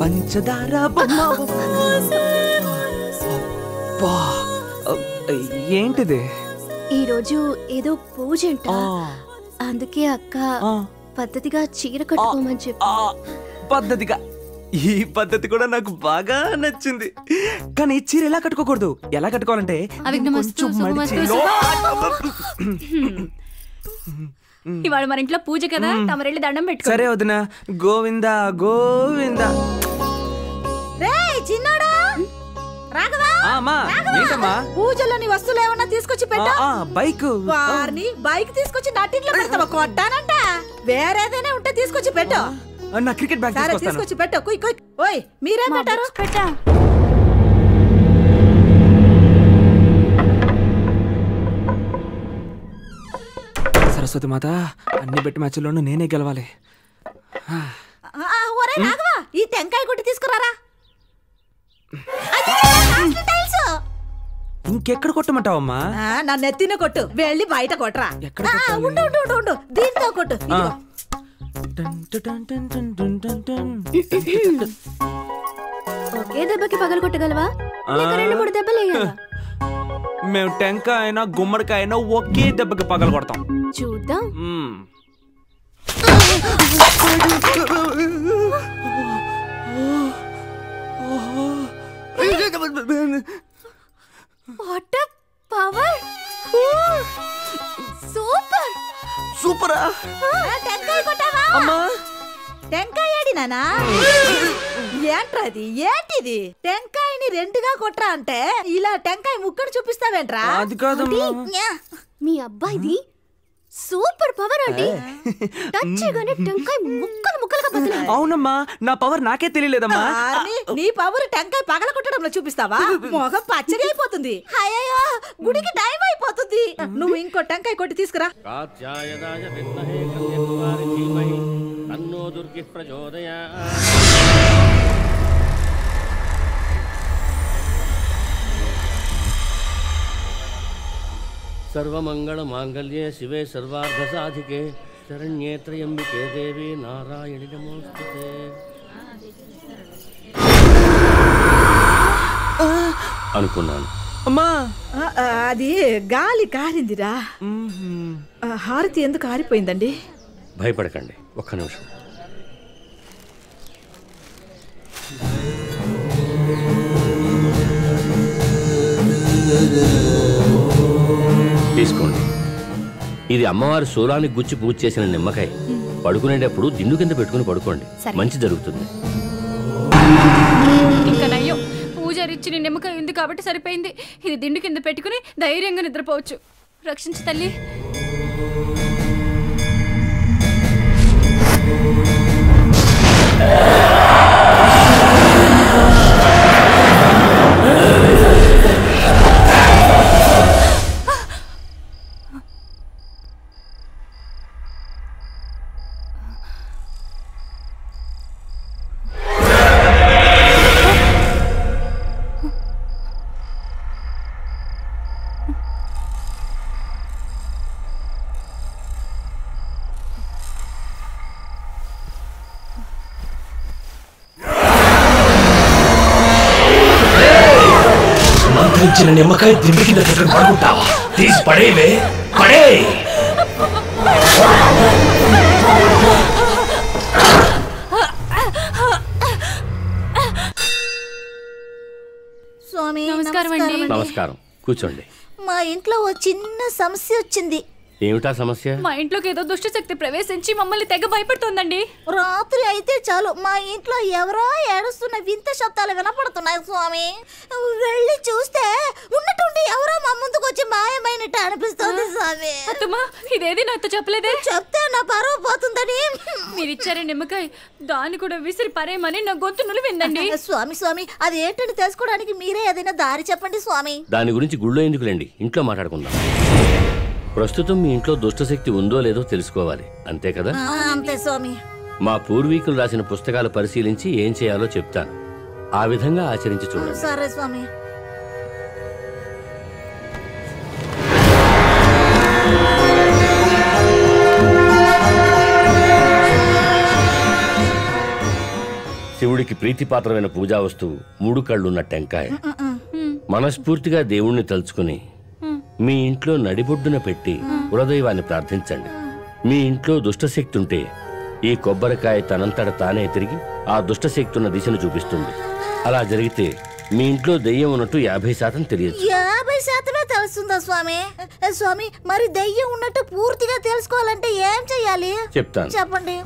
పంచదార బొమ్మ అబ్బా, ఏంటిది ఈ రోజు ఏదో పూజ అంట ఆ, అందుకే అక్క ఆ, పద్ధతిగా చీర కట్టుకోమని చెప్పి ఆ, పద్ధతిగా ఈ పద్ధతి కూడా నాకు బాగా నచ్చింది కానీ ఈ చీర ఎలా కట్టుకోకూడదు ఎలా కట్టుకోవాలంటే అవిఘ్నమస్తు, కొంచెం శుభమస్తు, మడిచి లో- ఇవాళ మన ఇంట్లో పూజ కదా తమరెళ్ళి దండం పెట్టుకో సరే వదిన గోవింద గోవింద రేయ్ చిన్నోడా రాఘవా ఆ, అమ్మా ఏంటమ్మా పూజలోని వస్తువులు ఏమన్నా తీసుకొచ్చి ఆ, పెట్టా ఆ, బైక్ వారిని బైక్ తీసుకొచ్చి నట్టింట్లో పెడతావా కొట్టానంట వేరేదైనా ఉంటే తీసుకొచ్చి పెట్టు ఆ, నా క్రికెట్ బ్యాగ్ సరే తీసుకొస్తాను తీసుకొచ్చి పెట్టు కుయ్ కుయ్ ఓయ్ మీరేం మా పెట్టారు బుక్స్ పెట్టా సరస్వతి మాత అన్ని బెట్టి మ్యాచ్ల్లోనూ నేనే గెలవాలి ఆ, ఆ, ఒరే రాఘవా ఈ టెంకాయ కొట్టి తీసుకురారా అయ్యో, కాస్ట్లీ టైల్స్. ఇంకెక్కడ కొట్టమంటావమ్మా ఆ, నా నెత్తిన కొట్టు వెళ్ళి బయట కొట్టరా ఎక్కడ ఆ, కొట్టాలి? ఉండు ఉండు ఉండు ఉండు దీంతో కొట్టు ఆ. ఇదిగో. టన్ టన్ టన్ టన్ టన్ టన్ టన్. ఒకే దెబ్బకి పగలు కొట్టగలవా ఆ. లేక రెండు మూడు దెబ్బలు వేయాలా మేము టెంకాయ అయినా గుమ్మడికాయ అయినా ఒకే దెబ్బకి పగల కొడతాం చూద్దాం మ్మ్. వాట్ పవర్ సూపర్ సూపరా ఆ, టెంకాయ కొట్టావా అమ్మా టెంకాయ ఏడి నానా ఏంట్రది ఏంటిది టెంకాయని రెండుగా కొట్రా అంటే ఇలా టెంకాయ ముక్కడు చూపిస్తావేంట్రా అది కాదమ్మా న్యా. మీ అబ్బాయిది సూపర్ పవర్ అండి టచ్ చేయగానే టెంకాయ ముక్కలు ముక్కలుగా బదులు అవునమ్మా నా పవర్ నాకే తెలియలేదమ్మా ఆర్ని, నీ పవర్ టెంకాయ పగల కొట్టడంలో చూపిస్తావా మొహం పచ్చడి అయిపోతుంది అయ్యో గుడికి టైం అయిపోతుంది నువ్వు ఇంకో టెంకాయ కొట్టి తీసుకురా कात्यायनाय विद्महे कन्यकुमारि धीमहि तन्नो दुर्गिः प्रचोदयात् सर्वमङ्गलमाङ्गल्ये शिवे सर्वार्धसाधिके शरण्ये त्र्यम्बिके देवी नारायणि नमोऽस्तुते అనుకున్నాను అమ్మా ఆ, ఆ, అది గాలి కారిందిరా మ్మ్. ఆ, హారతి ఎందుకు ఆరిపోయిందండి భయపడకండి ఒక్క నిమిషం తీసుకోండి ఇది అమ్మవారి శూలానికి గుచ్చి పూజ చేసిన నిమ్మకాయ పడుకునేటప్పుడు దిండు కింద పెట్టుకుని పడుకోండి మంచి జరుగుతుంది ఇంకా నయ్యం పూజారిచ్చి నీ నిమ్మకాయ ఉంది కాబట్టి సరిపోయింది ఇది దిండు కింద పెట్టుకుని ధైర్యంగా నిద్రపోవచ్చు రక్షించు తల్లి మంత్రించిన నిమ్మకాయ దిండి కింద పెట్టుకుని పడుకుంటావా తీసి పడేవే పడే స్వామి నమస్కారం అండి. నమస్కారం కూర్చోండి మా ఇంట్లో ఓ చిన్న సమస్య వచ్చింది ఏమిటా సమస్య మా ఇంట్లోకి ఏదో దుష్ట శక్తి ప్రవేశించి మమ్మల్ని తెగ భయపడుతోందండి రాత్రి అయితే చాలు మా ఇంట్లో ఎవరో ఏడుస్తున్న వింత శబ్దాలు వినపడుతున్నాయి స్వామి వెళ్ళి చూస్తే ఉన్నట్టుండి ఎవరో మా ముందుకు వచ్చి మాయమైనట్టు అనిపిస్తుంది స్వామి అత్తమ్మా ఇదేది నాతో చెప్పలేదే చెప్తే నా పరువు పోతుందని మీరు ఇచ్చారే నిమ్మకాయ దాన్ని కూడా విసిరి పరేయమని నా గొంతు నులివిందండి స్వామి స్వామి అది ఏంటని తెలుసుకోవడానికి మీరే ఏదైనా దారి చెప్పండి స్వామి దాని గురించి గుళ్ళో ఎందుకులేండి ఇంట్లో మాట్లాడుకుందాం ప్రస్తుతం మీ ఇంట్లో దుష్టశక్తి ఉందో లేదో తెలుసుకోవాలి అంతే కదా ఆ, అంతే స్వామి మా పూర్వీకులు రాసిన పుస్తకాలు పరిశీలించి ఏం చేయాలో చెప్తాను ఆ విధంగా ఆచరించి చూడండి సరే స్వామి శివుడికి ప్రీతిపాత్రమైన పూజా వస్తువు మూడు కళ్ళున్న టెంకాయ మనస్ఫూర్తిగా దేవుణ్ణి తలుచుకుని మీ ఇంట్లో నడిబొడ్డున పెట్టి కులదైవాన్ని ప్రార్థించండి మీ ఇంట్లో దుష్టశక్తి ఉంటే ఈ కొబ్బరికాయ తనంతట తానే తిరిగి ఆ దుష్టశక్తి ఉన్న దిశను చూపిస్తుంది అలా జరిగితే మీ ఇంట్లో దెయ్యం ఉన్నట్టు యాభై శాతం తెలియచ్చు యాభై శాతమే తెలుస్తుందా స్వామి ఏ, స్వామి మరి దెయ్యం ఉన్నట్టు పూర్తిగా తెలుసుకోవాలంటే ఏం చెయ్యాలి చెప్తాను చెప్పండి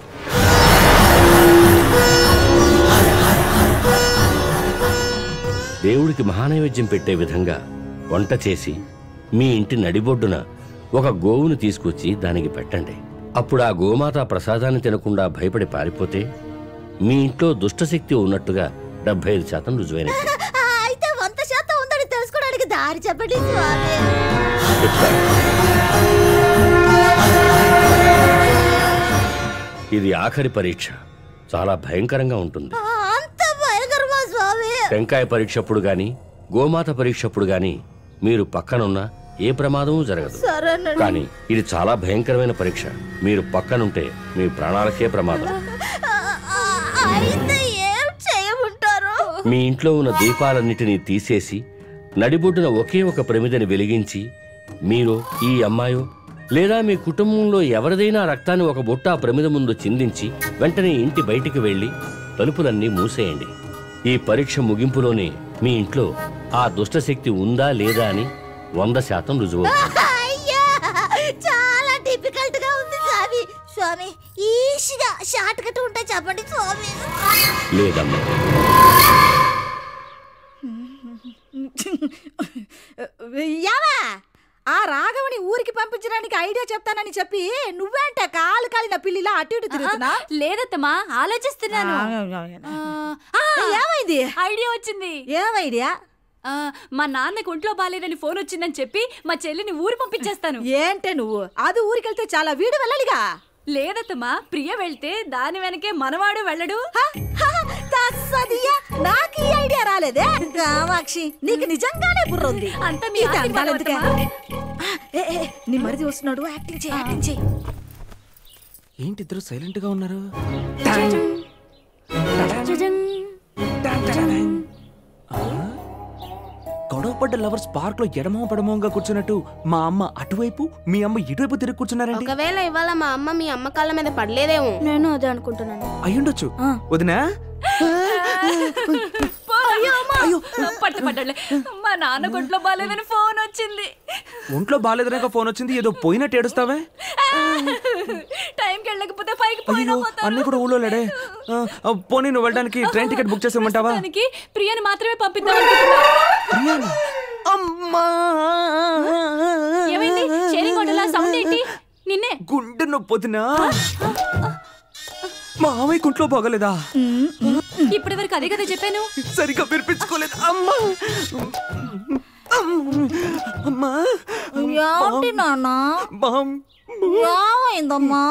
దేవుడికి మహానైవేద్యం పెట్టే విధంగా వంట చేసి మీ ఇంటి నడిబొడ్డున ఒక గోవును తీసుకొచ్చి దానికి పెట్టండి అప్పుడు ఆ గోమాత ప్రసాదాన్ని తినకుండా భయపడి పారిపోతే మీ ఇంట్లో దుష్టశక్తి ఉన్నట్టుగా డెబ్బై ఐదు శాతం రుజువైనట్టు ఆ, అయితే వంద శాతం ఉందని తెలుసుకోవడానికి దారి చెప్పండి స్వామి చెప్తాను ఇది ఆఖరి పరీక్ష చాలా భయంకరంగా ఉంటుంది ఆ, అంత భయంకరమా స్వామి టెంకాయ పరీక్షప్పుడు గాని గోమాత పరీక్షప్పుడు గాని మీరు పక్కనున్నా ఏ ప్రమాదమూ జరగదు సరేనండి కానీ ఇది చాలా భయంకరమైన పరీక్ష మీరు పక్కనుంటే మీ ప్రాణాలకే ప్రమాదం ఆ, ఆ, అయితే ఏం చేయమంటారు మీ ఇంట్లో ఉన్న దీపాలన్నిటినీ తీసేసి నడిబొడ్డున ఒకే ఒక ప్రమిదని వెలిగించి మీరు ఈ అమ్మాయో లేదా మీ కుటుంబంలో ఎవరిదైనా రక్తాన్ని ఒక బొట్ట ఆ ప్రమిద ముందు చిందించి వెంటనే ఇంటి బయటికి వెళ్ళి తలుపులన్నీ మూసేయండి ఈ పరీక్ష ముగింపులోనే మీ ఇంట్లో ఆ దుష్టశక్తి ఉందా లేదా అని వంద శాతం రుజువు అయ్యా చాలా డిఫికల్ట్ గా ఉంది స్వామి స్వామి ఈజీగా షార్ట్ కట్ ఉంటే చెప్పండి స్వామి లేదమ్మా యావా ఆ రాఘవని ఊరికి పంపించడానికి ఐడియా చెప్తానని చెప్పి నువ్వేంట కాలు కాలిన పిల్లిలా అటు ఇటు తిరుగుతున్నా లేదత్తమ్మా ఆలోచిస్తున్నాను ఆ, ఆ, ఏమైంది ఐడియా వచ్చింది ఏం ఐడియా ఆ, మా నాన్నకు ఒంట్లో బాగాలేదని ఫోన్ వచ్చిందని చెప్పి మా చెల్లిని ఊరు పంపించేస్తాను ఏంటే నువ్వు అది ఊరికెళ్తే చాలా వీడు వెళ్ళాలిగా లేదత్తమ్మా ప్రియ వెళ్తే దాని వెనకే మనవాడు వెళ్ళడు హ, హ, తస్సదియ్యా, నాకు ఈ ఐడియా రాలేదే కామాక్షి నీకు నిజంగానే బుర్ర ఉంది అంతా మీ ఈ ఆశీర్వాదం దండాలు ఎందుకే? అత్తమ్మా. ఏ, ఏ, నీ మరిది వస్తున్నాడు యాక్టింగ్ చేయి యాక్టింగ్ చేయి ఏంటి ఇద్దరు సైలెంట్ గా ఉన్నారు గొడవపడ్డ లవర్స్ పార్క్ లో ఎడమో పడమోగా కూర్చున్నట్టు మా అమ్మ అటువైపు మీ అమ్మ ఇటువైపు తిరిగి కూర్చున్నారండి ఒకవేళ ఇవాళ మా అమ్మ మీ అమ్మ కాళ్ళ మీద పడలేదేమో నేను అదే అనుకుంటున్నాను అయ్యుండొచ్చు వదినా అయ్యో పట్టపడ్డలే మా నాన్న ఒంట్లో బాగాలేదని ఫోన్ వచ్చింది ఒంట్లో బాగాలేదనక ఫోన్ వచ్చింది ఏదో పోయినట్టు ఏడుస్తావే టైంకి వెళ్ళకపోతే పైకి పోయినా అయ్యో పోతాను. అన్నీ కూడా ఊళ్ళో లేడే ఆ, ఆ, పోనీ నువ్వు వెళ్ళడానికి ట్రైన్ టికెట్ బుక్ చేసేయమంటావా దానికి ప్రియని మాత్రమే పంపిద్దాం అనుకుంటున్నా ప్రియానా? అమ్మా ఏమైంది షేరింగ్ ఆటోలో సౌండ్ ఏంటి నిన్నే గుండె నొప్పొదినా మావయ్య కుంట్లో బాగలేదా ఇప్పటి వరకు అదే కదా చెప్పాను సరిగ్గా వినిపించుకోలేదు అమ్మా అమ్మా ఏంటి నాన్న మామ్ ఏమైందమ్మా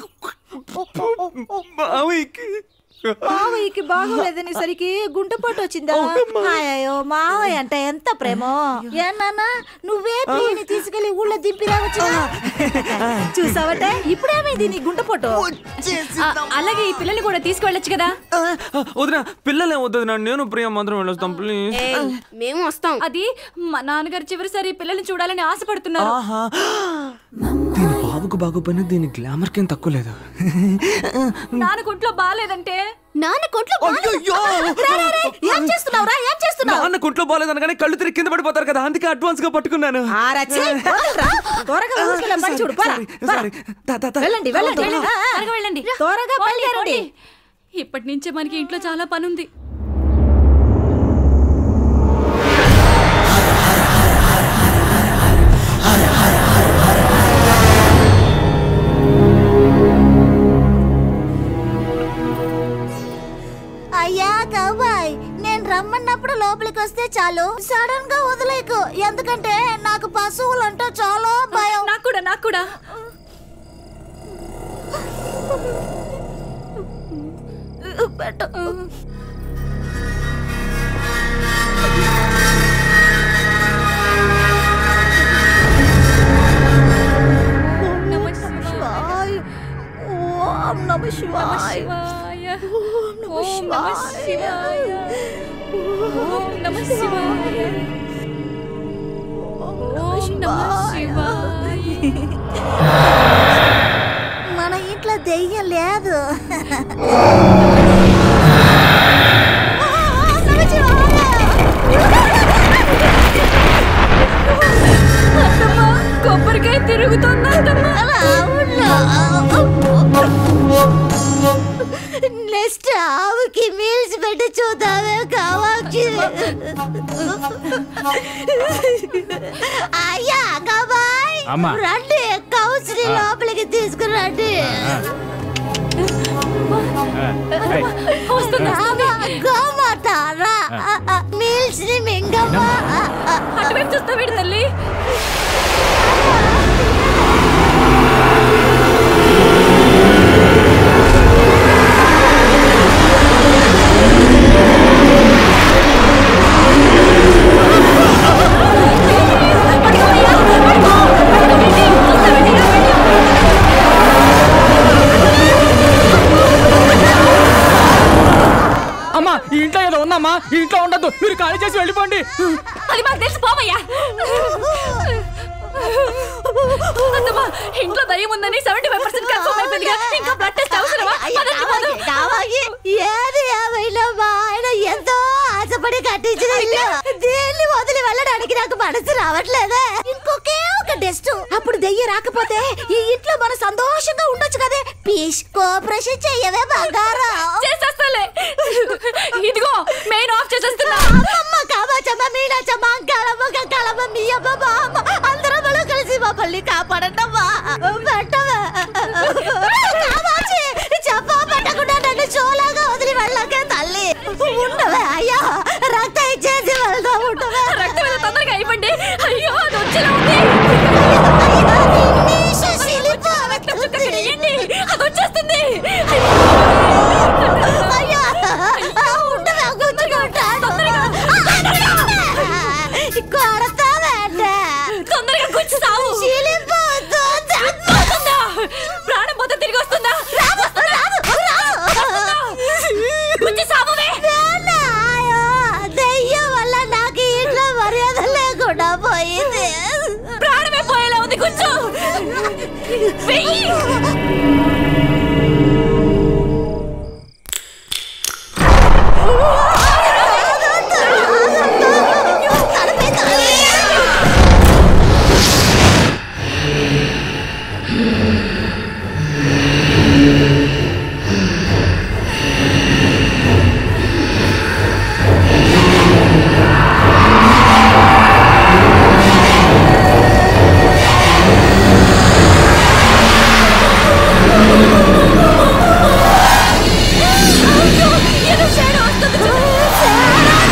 మావయ్యకి మావయ్యకి బాగోలేదని సరికి గుంటపాటు వచ్చిందా అయ్యో మావయ్య అంటే ఎంత ప్రేమో ఏనాన్నా నువ్వే ప్రియని తీసుకెళ్లి ఊళ్ళో దింపిరావచ్చు చూసావటే ఇప్పుడేమైంది నీ గుంటపోటు ఆ, అలాగే ఈ పిల్లల్ని కూడా తీసుకువెళ్ళొచ్చు కదా వదిన పిల్లలే వద్దు నేను ప్రియ మాత్రం వెళ్ళొస్తాం ప్లీజ్ మేము వస్తాం అది మా నాన్నగారు చివరిసారి ఈ పిల్లల్ని చూడాలని ఆశపడుతున్నారు ఆహా దీని బాబుకు బాగోపోయినా దీని గ్లామర్ కేం తక్కువ లేదు నాన్నకు ఒంట్లో బాగాలేదంటే నాన్న కొట్లో అయ్యయ్యో! ఏం చేస్తున్నావురా ఏం చేస్తున్నావు నాన్న కుంట్లో బాగాలేదనగానే కళ్ళు తిరిగి కింద పడిపోతారు కదా అందుకే అడ్వాన్స్ గా పట్టుకున్నాను ఆరచ్చి, వదలరా. త్వరగా ఊరికెళ్ళి పని చూడు పరా, సారీ, పరా. సారీ. దా, దా, దా. వెళ్ళండి వెళ్ళండి వెళ్ళండి, ఆ, ఆ. త్వరగా వెళ్ళండి త్వరగా పోండి, బయలుదేరండి పోండి. ఇప్పటి నుంచే మనకి ఇంట్లో చాలా పని ఉంది అయ్యా కవ్వాయ్ నేను రమ్మన్నప్పుడు లోపలికి వస్తే చాలు సడన్ గా వదిలేకు ఎందుకంటే నాకు పశువులు అంటే చాలా భయం నాకు కూడా నాకు కూడా పెట్టు. శివాయ్. ఓం నమ శివాయ్ శివాయ. ఓం నమ ఓం ఓం నమః శివాయ ఓం నమః శివాయ ఓం నమః శివాయ మన ఇంట్లో దెయ్యం లేదు అత్తమ్మ కొబ్బరికాయ తిరుగుతుందమ్మా నెక్స్ట్ ఆవుకి మీల్స్ పెట్టి చూద్దామే కావాకి అయ్యా కబాయ్ అమ్మా. రండి కౌన్సిలి లోపలికి తీసుకురండి వస్తుందా గోమాత రా మీల్స్ ని మింగమ్మా అటువైపు చూస్తా వీడి తల్లి అమ్మా ఈ ఇంట్లో ఏదో ఉందమ్మా ఈ ఇంట్లో ఉండద్దు మీరు ఖాళీ చేసి వెళ్ళిపోండి అది మాకు తెలిసి పోవయ్యా అత్తమ్మా ఇంట్లో దయ్యం ఉందని సెవెంటీ ఫైవ్ పర్సెంట్ కన్ఫర్మ్ అయిపోయిందిగా ఇంకా బ్లడ్ టెస్ట్ అవసరమా పదండి, పదం. ఏది ఏమైనా మా ఆయన ఎంతో ఆశపడి కట్టించిన ఇల్లు దీన్ని వదిలి వెళ్ళడానికి నాకు మనసు రావట్లేదే ఇంకొకే ఒక టెస్ట్ అప్పుడు దెయ్యం రాకపోతే ఈ ఇంట్లో మనం సంతోషంగా ఉండొచ్చు కదే పీస్ కోఆపరేషన్ చెయ్యవే బంగారం చేసేస్తాలే ఇదిగో మెయిన్ ఆఫ్ చేసేస్తున్నా అమ్మమ్మ కామాచమ్మ మీనాచమ్మ అంకాళమ్మ గంకాళమ్మ మీ అమ్మ మా అమ్మ అందరం మనం కలిసి మమ్మల్ని కాపాడండమ్మా పెట్టవే కామాచి చెప్పా పెట్టకుండా నన్ను చోలాగా వదిలి వెళ్ళకే తల్లి ఉండవే అయ్యా రక్త ఇచ్చేసి వెళ్దాం ఉండవే రక్తం ఏదో తొందరగా అయిపోండి అయ్యో అది వచ్చేలా ఉంది రక్తం చుక్క ఇక్కడ వేయండి. అది వచ్చేస్తుంది అయ్యా ఉండవే కూర్చుకుంటాను కొడతావంటే తొందరగా కూర్చు సావు చీలిపోతూ పోతుందా? ప్రాణం పోతే తిరిగి వస్తుందా కూర్చు సావువే దెయ్యం వల్ల నాకు ఇంట్లో మర్యాద లేకుండా పోయింది ప్రాణమే పోయేలా ఉంది కూర్చో వెయ్యి ఏదో షేడో వస్తుంది చూడు.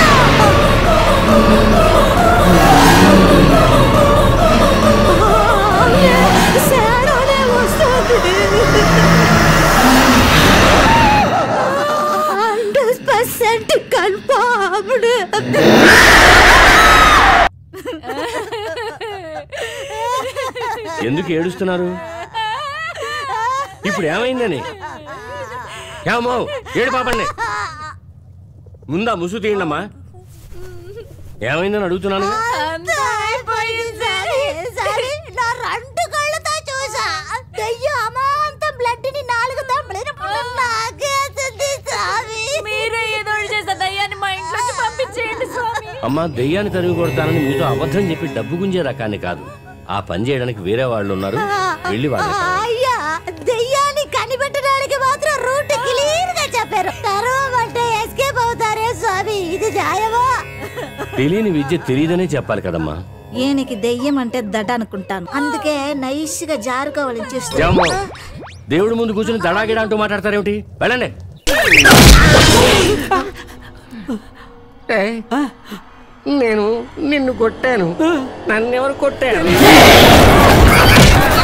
శాడోనే వస్తుంది హండ్రెడ్ పర్సెంట్ కన్ఫర్మ్డ్ ఎందుకు ఏడుస్తున్నారు ఇప్పుడు ఏమైందని ఏమో ఏడు పాపండి ముందా ముసు తీయండమ్మా ఏమైందని అడుగుతున్నాను అంతా అయిపోయింది సరే సరే నా రెండు కళ్ళతో చూసా దెయ్యం అమాంతం బ్లడ్ ని నాలుగు తప్పలేనప్పుడు నాకేస్తుంది స్వామి మీరే ఏదో ఒకటి చేసే దయ్యాన్ని మా ఇంట్లోకి పంపించేయండి స్వామి అమ్మా దెయ్యాన్ని తరిమి కొడతానని మీతో అబద్ధం చెప్పి డబ్బు గుంజే రకాన్ని కాదు ఆ పని చేయడానికి వేరే వాళ్ళు ఉన్నారు వెళ్ళి వాళ్ళని కలవండి. అయ్యా దెయ్యాన్ని కనిపెట్టడానికి మాత్రం రూట్ క్లియర్ గా చెప్పారు తర్వామంటే ఎస్కేప్ అవుతారే స్వామి ఇది న్యాయమా తెలియని విద్య తెలియదనే చెప్పాలి కదమ్మా ఈయనకి దెయ్యం అంటే దడ అనుకుంటాను అందుకే నైస్ గా జారుకోవాలని చూస్తాను ఏమో దేవుడి ముందు కూర్చుని దడాగిడా అంటూ మాట్లాడతారేమిటి వెళ్ళండి నేను నిన్ను కొట్టాను నన్నెవరు కొట్టారు